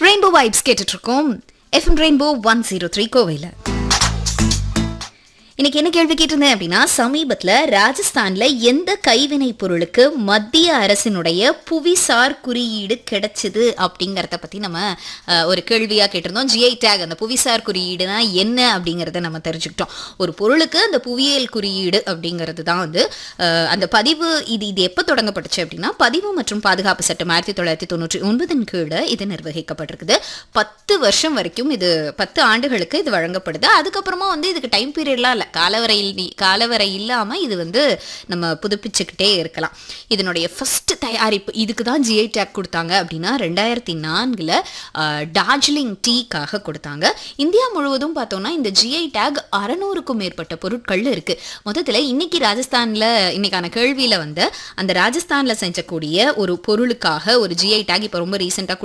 rainbow vibes கேட்டுட்டு இருக்கோம் FM rainbow one zero three கோவையில் இன்னைக்கு என்ன கேள்வி கேட்டிருந்தேன் அப்படின்னா சமீபத்துல ராஜஸ்தான்ல எந்த கைவினை பொருளுக்கு மத்திய அரசினுடைய புவிசார் குறியீடு கிடைச்சது அப்படிங்கறத பத்தி நம்ம அஹ், ஒரு கேள்வியா கேட்டிருந்தோம் ஜிஐ டேக் அந்த புவிசார் குறியீடுனா என்ன அப்படிங்கறத நம்ம தெரிஞ்சுக்கிட்டோம் ஒரு பொருளுக்கு அந்த புவியியல் குறியீடு அப்படிங்கிறது தான் வந்து அஹ், அந்த பதிவு இது இது எப்போ தொடங்கப்பட்டுச்சு அப்படின்னா பதிவு மற்றும் பாதுகாப்பு சட்டம் ஆயிரத்தி தொள்ளாயிரத்தி தொண்ணூற்றி ஒன்பதின் கீழே இது நிர்வகிக்கப்பட்டிருக்குது பத்து வருஷம் வரைக்கும் இது பத்து ஆண்டுகளுக்கு இது வழங்கப்படுது அதுக்கப்புறமா வந்து இதுக்கு டைம் பீரியட்லாம் இல்லை காலவரை இல்லி- காலவரை இல்லாமல் இது வந்து நம்ம புதுப்பிச்சுக்கிட்டே இருக்கலாம் இதனுடைய ஃபர்ஸ்ட் தயாரிப்பு இதுக்கு தான் ஜிஐ டேக் கொடுத்தாங்க அப்படின்னா ரெண்டாயிரத்தி நான்கில் டார்ஜிலிங் டீக்காக கொடுத்தாங்க இந்தியா முழுவதும் பார்த்தோம்னா இந்த ஜிஐ டேக் அறநூறுக்கும் மேற்பட்ட பொருட்கள் இருக்கு மொத்தத்தில் இன்னைக்கு ராஜஸ்தானில் இன்னைக்கான கேள்வியில் வந்து அந்த ராஜஸ்தானில் செஞ்சக்கூடிய ஒரு பொருளுக்காக ஒரு ஜிஐ டேக் இப்போ ரொம்ப ரீசெண்டாக